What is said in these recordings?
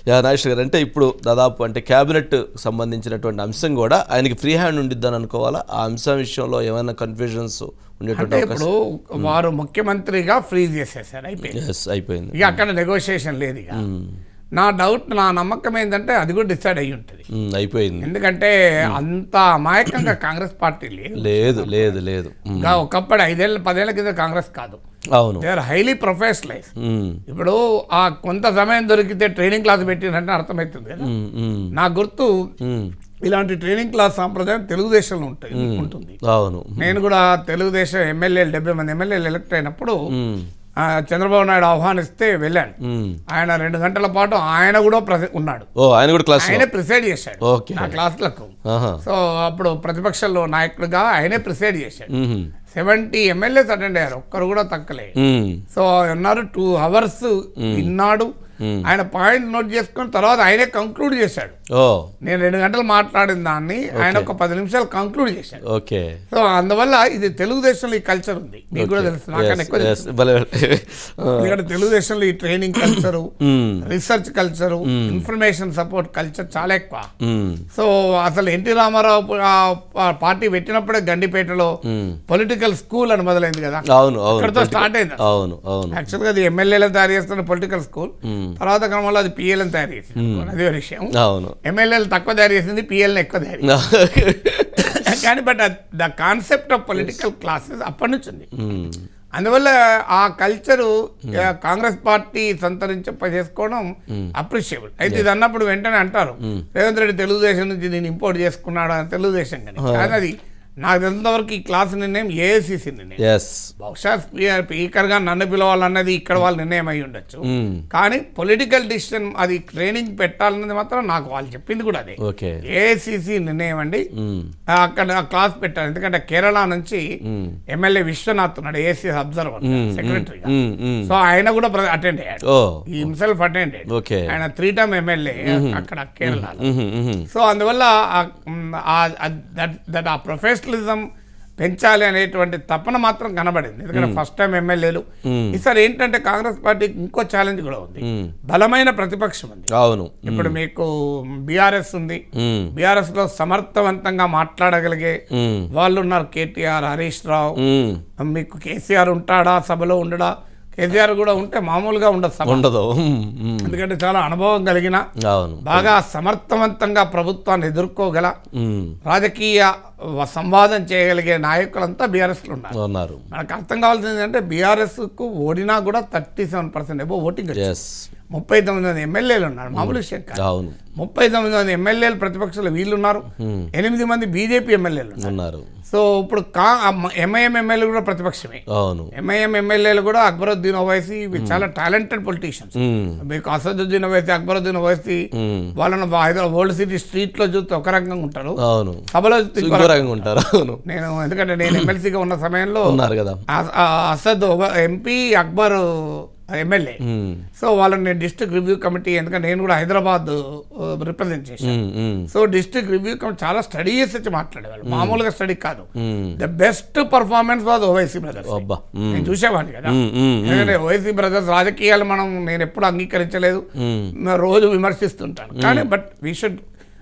Yeah Nageswara గారు అంటే ఇప్పుడు దాదాపు అంటే క్యాబినెట్ సంబంధించినటువంటి అంశం కూడా ఆయనకి ఫ్రీ హ్యాండ్ ఉండిద్దని అనుకోవాలా ఆ అంశం విషయంలో ఏమైనా కన్ఫ్యూజన్స్ ఉండేటువంటి అంటే అవకాశం ఇప్పుడు వారు ముఖ్యమంత్రిగా ఫ్రీజ్ చేసేసారు అయిపోయింది ఎస్ అయిపోయింది ఇక అక్కడ నెగోషియేషన్ లేదు ఇక నా డౌట్ నా నమ్మకం ఏంటంటే అది కూడా డిసైడ్ అయ్యి ఉంటుంది ఉమ్, అయిపోయింది ఎందుకంటే అంత అమాయకంగా కాంగ్రెస్ పార్టీ లేదు లేదు లేదు లేదు ఉమ్, ఇంకా ఒకప్పుడు ఐదేళ్ళ పదేళ్ల కింద కాంగ్రెస్ కాదు అవును they are highly professionalize um, ఇప్పుడు ఆ కొంత సమయం దొరికితే ట్రైనింగ్ క్లాస్ పెట్టినంటే అర్థమవుతుంది కదా ఉమ్, ఉమ్, నా గుర్తు ఉమ్, ఇలాంటి ట్రైనింగ్ క్లాస్ సాంప్రదాయం తెలుగుదేశంలో ఉంటుంది ఉంటుంది అవును నేను కూడా తెలుగుదేశం ఎమ్మెల్యేలు డెబ్బై మంది ఎమ్మెల్యేలు ఎలక్ట్ అయినప్పుడు ఉమ్, ఆ, చంద్రబాబు నాయుడు ఆహ్వానిస్తే వెళ్ళాను ఉమ్. ఆయన రెండు గంటల పాటు ఆయన కూడా ప్రస- ఉన్నాడు ఓ ఆయన కూడా క్లాస్ ఆయనే ప్రిసైడ్ చేశాడు ఓకే నా క్లాసులకు ఆహా సో అప్పుడు ప్రతిపక్షంలో నాయకుడిగా ఆయనే ప్రిసైడ్ చేశాడు ఉమ్, సెవెంటీ ఎమ్మెల్యేస్ అటెండ్ అయ్యారు ఒక్కరు కూడా తక్కలే ఉమ్, సో ఉన్నారు టూ అవర్స్ విన్నాడు ఆయన పాయింట్ నోట్ చేసుకుని తర్వాత ఆయనే కంక్లూడ్ చేశాడు ఓ నేను రెండు గంటలు మాట్లాడిన దాన్ని ఆయన ఒక పది నిమిషాలు కంక్లూడ్ చేశాడు ఓకే సో అందువల్ల ఇది తెలుగుదేశంలో ఈ కల్చర్ ఉంది మీకు కూడా తెలుసు నాకన్నా ఎక్కువ Yes, తెలుసు yes, భలే భలే. ఆ, ఎందుకంటే తెలుగుదేశంలో ఈ training culture um, research culture information support culture చాలా ఎక్కువ ఉమ్, సో అసలు ఎన్టీ రామారావు ఆ ఆ పార్టీ పెట్టినప్పుడే గండిపేటలో ఉమ్. పొలిటికల్ స్కూల్ అని మొదలైంది కదా అవును అవును అక్కడితో స్టార్ట్ అయింది అవును అవును యాక్చువల్గా అది ఎమ్మెల్యేలను తయారు చేస్తున్న పొలిటికల్ స్కూల్ తర్వాత క్రమంలో అది పిఎల్ని తయారు చేసింది అది వేరే విషయం అవును ఎమ్మెల్యేలు తక్కువ తయారు చేసింది పిఎల్ని ఎక్కువ తయారు చేసింది. కానీ but the concept of political classes అప్పటి నుంచి ఉంది ఉమ్, అందువల్ల ఆ కల్చరు కాంగ్రెస్ పార్టీ సంతరించ చేసుకోవడం అప్రిషియబుల్ అయితే ఇది అన్నప్పుడు వెంటనే అంటారు రేవంత్ రెడ్డి తెలుగుదేశం నుంచి దీన్ని ఇంపోర్ట్ చేసుకున్నాడు అని తెలుగుదేశం కానీ కానీ అది నాకు తెలిసినంత వరకు ఈ క్లాస్ నిర్ణయం ఏఐసిసి నిర్ణయం ఎస్ బహుశా స్పీ- స్పీకర్ గా నన్ను పిలవాలన్నది ఇక్కడ వాళ్ళ నిర్ణయం అయి ఉండొచ్చు ఉమ్, కానీ పొలిటికల్ డిసిషన్ అది ట్రైనింగ్ పెట్టాలన్నది మాత్రం నాకు వాళ్ళు చెప్పింది కూడా అదే ఓకే ఏఐసిసి నిర్ణయం అండి ఉమ్, ఆ, అక్కడ ఆ క్లాస్ పెట్టారు ఎందుకంటే కేరళ నుంచి ఉమ్, ఎమ్మెల్యే విశ్వనాథ్ ఉన్నాడు ఏసీ అబ్జర్వర్ సెక్రటరీగా ఉమ్, ఉమ్. సో ఆయన కూడా అటెండ్ అయ్యాడు ఓ ఈ హిమ్సెల్ఫ్ అటెండ్ ఓకే ఆయన త్రీ టర్మ్ ఎమ్మెల్యే అక్కడ కేరళలో ఉహుం, ఉహుం. సో అందువల్ల ఆ- మ్, ఆ- ఆ- దట్ దట్ ఆ ప్రొఫెషనలిజం పెంచాలి అనేటువంటి తపన మాత్రం కనబడింది ఎందుకంటే ఫస్ట్ టైం ఎమ్మెల్యేలు ఈసారి ఏంటంటే కాంగ్రెస్ పార్టీకి ఇంకో ఛాలెంజ్ కూడా ఉంది ఉమ్, బలమైన ప్రతిపక్షం ఉంది అవును ఇప్పుడు మీకు బీఆర్ఎస్ ఉంది ఉమ్, బీఆర్ఎస్ లో సమర్థవంతంగా మాట్లాడగలిగే ఉమ్, వాళ్ళు ఉన్నారు కేటీఆర్ హరీష్ రావు ఉమ్. మీకు కేసీఆర్ ఉంటాడా సభలో ఉండడా కేసీఆర్ కూడా ఉంటే మామూలుగా ఉండదు సభ ఉండదు ఉమ్, ఉమ్. ఎందుకంటే చాలా అనుభవం కలిగిన అవును బాగా సమర్థవంతంగా ప్రభుత్వాన్ని ఎదుర్కోగల ఉమ్, రాజకీయ వ- సంవాదం చేయగలిగే నాయకులంతా బీఆర్ఎస్లో ఉన్నారు ఉన్నారు మనకు అర్థం కావాల్సింది ఏంటంటే బీఆర్ఎస్ కు ఓడినా కూడా థర్టీ సెవెన్ పర్సెంట్ ఏమో ఓటింగ్ వచ్చింది. ఎస్ ముప్పై తొమ్మిది మంది ఎమ్మెల్యేలు ఉన్నారు మామూలు విషయం కాదు అవును ముప్పై తొమ్మిది మంది ఎమ్మెల్యేలు ప్రతిపక్షాలు వీళ్ళు ఉన్నారు ఎనిమిది మంది బీజేపీ ఎమ్మెల్యేలు ఉన్నారు ఉన్నారు సో ఇప్పుడు కా ఎంఐఎం ఎమ్మెల్యేలు కూడా ప్రతిపక్షమే అవును ఎంఐఎం ఎమ్మెల్యేలు కూడా అక్బరుద్దీన్ ఓవైసీ ఇవి చాలా టాలెంటెడ్ పొలిటీషియన్స్ ఉమ్, మీకు అసదుద్దీన్ ఓవైసీ అక్బరుద్దీన్ ఓవైసీ ఉమ్. వాళ్ళని హైదరాబాద్ ఓల్డ్ సిటీ స్ట్రీట్ లో చూస్తే ఒక రకంగా ఉంటారు అవును సభలో చూస్తే ఇంకో ఇంకో రకంగా ఉంటారు అవును నేను ఎందుకంటే నేను ఎమ్మెల్సీగా ఉన్న సమయంలో ఉన్నారు కదా ఆ- ఆ Asad MP Akbar MLA um, so వాళ్ళని నేను డిస్ట్రిక్ట్ రివ్యూ కమిటీ ఎందుకంటే నేను కూడా హైదరాబాద్ రిప్రజెంట్ చేశాను um, um, so district review committee చాలా స్టడీ చేసి వచ్చి మాట్లాడేవాళ్ళు మామూలుగా స్టడీ కాదు um. The best performance was Owaisi brothers అబ్బా ఉమ్, నేను చూసేవాడిని కదా ఉమ్, ఉమ్, ఎందుకంటే ఓవైసీ బ్రదర్స్ రాజకీయాలు మనం నేను ఎప్పుడు అంగీకరించలేదు ఉమ్, నేను రోజు విమర్శిస్తుంటాను కానీ but we should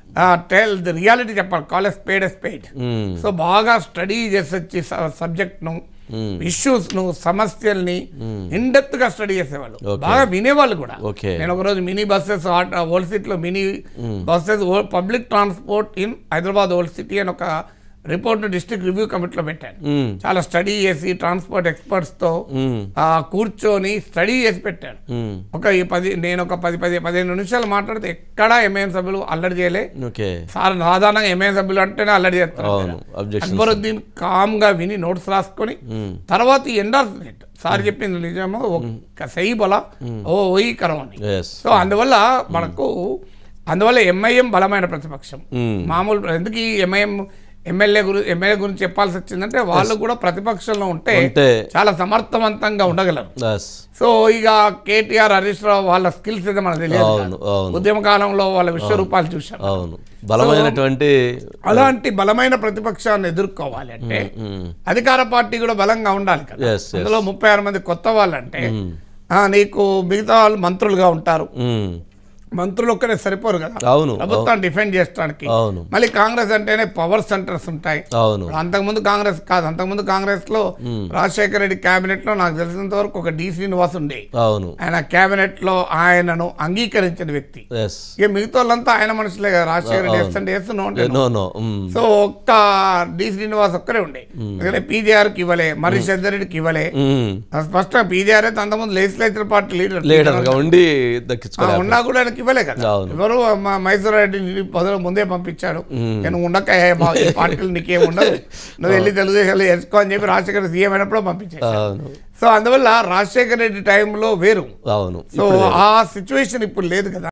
tell the reality చెప్పాలి call a spade a spade um, so బాగా స్టడీ చేసి వచ్చి సబ్జెక్ట్ను ఇష్యూస్ను సమస్యల్ని ఇన్డెప్త్ గా స్టడీ చేసేవాళ్ళు బాగా వినేవాళ్ళు కూడా ఓకే నేను ఒకరోజు మినీ బస్సెస్ ఓల్డ్ సిటీలో mini buses public transport in Hyderabad old city అని ఒక రిపోర్ట్ డిస్ట్రిక్ట్ రివ్యూ కమిటీలో పెట్టాను ఉమ్, చాలా స్టడీ చేసి ట్రాన్స్పోర్ట్ ఎక్స్పర్ట్స్తో ఉమ్, కూర్చొని స్టడీ చేసి పెట్టాను ఉమ్, ఒక ఈ పది నేను ఒక పది పది పదిహేను నిమిషాలు మాట్లాడితే ఎక్కడా ఎంఐఎం సభ్యులు అల్లరి చేయలే ఓకే సార్ సాధారణంగా ఎంఐఎం సభ్యులు అంటేనే అల్లరి చేస్తారు అవును అబ్జెక్షన్ అక్బరుద్దీన్ కామ్ గా విని నోట్స్ రాసుకొని తర్వాత ఎండార్స్మెంట్ సార్ చెప్పింది నిజమో ఒక్క సై బొల ఓ ఓయి కరవని ఎస్ సో అందువల్ల మనకు అందువల్ల ఎంఐఎం బలమైన ప్రతిపక్షం ఉమ్, మామూలు ఎందుకు ఈ ఎంఐఎం ఎమ్మెల్యే గురించి ఎమ్మెల్యే గురించి చెప్పాల్సి వచ్చిందంటే వాళ్ళు కూడా ప్రతిపక్షంలో ఉంటే ఉంటే చాలా సమర్థవంతంగా ఉండగలరు ఎస్ సో ఇక కేటీఆర్ హరీష్ రావు వాళ్ళ స్కిల్స్ అయితే మనకు తెలియదు అవును అవును ఉద్యమ కాలంలో వాళ్ళ విశ్వరూపాలు చూశాం అవును బలమైనటువంటి అలాంటి బలమైన ప్రతిపక్షాన్ని ఎదుర్కోవాలి అంటే ఉమ్, అధికార పార్టీ కూడా బలంగా ఉండాలి కదా ఎస్ ఎస్ అందులో ముప్పై ఆరు మంది కొత్త వాళ్ళంటే ఆ, నీకు మిగతా వాళ్ళు మంత్రులుగా ఉంటారు ఉమ్, మంత్రులు ఒక్కరే సరిపోరు కదా అవును ప్రభుత్వాన్ని డిఫెండ్ చేయడానికి అవును మళ్ళీ కాంగ్రెస్ అంటేనే పవర్ సెంటర్స్ ఉంటాయి అవును ఇప్పుడు అంతకుముందు కాంగ్రెస్ కాదు అంతకుముందు కాంగ్రెస్ లో రాజశేఖర రెడ్డి కేబినెట్ లో నాకు తెలిసినంత వరకు ఒక డి శ్రీనివాస్ ఉండే అవును ఆయన కేబినెట్ లో ఆయనను అంగీకరించిన వ్యక్తి ఎస్ ఇక మిగతా వాళ్ళంతా ఆయన మనుషులే కదా రాజశేఖర రెడ్డి వేస్తుంటే వేస్తున్నాం అంటే నో నో సో ఒక్క డి శ్రీనివాస్ ఒక్కరే ఉండే ఎందుకంటే పీజీఆర్ కి ఇవ్వలే మరి రెడ్డికి ఇవ్వలే స్పష్టంగా పీజీఆర్ అయితే అంతకుముందు లెజిస్లేచర్ పార్టీ లీడర్ లీడర్గా ఉండి ఆ, దక్కించుకోవాలి ఉన్నా కూడా ఆయనకి ఇవ్వలే కదా అవును. ఎవరు మా మైసూర్ రెడ్డి పదవి ముందే పంపించాడు నేను ఉండక ఏ మా ఈ పార్టీలు నీకేం ఉండదు నువ్వు వెళ్ళి తెలుగుదేశంలో వేసుకో అని చెప్పి రాజశేఖర సీఎం అయినప్పుడు పంపించాడు అవును సో అందువల్ల రాజశేఖర రెడ్డి టైంలో వేరు అవును సో ఆ సిచ్యువేషన్ ఇప్పుడు లేదు కదా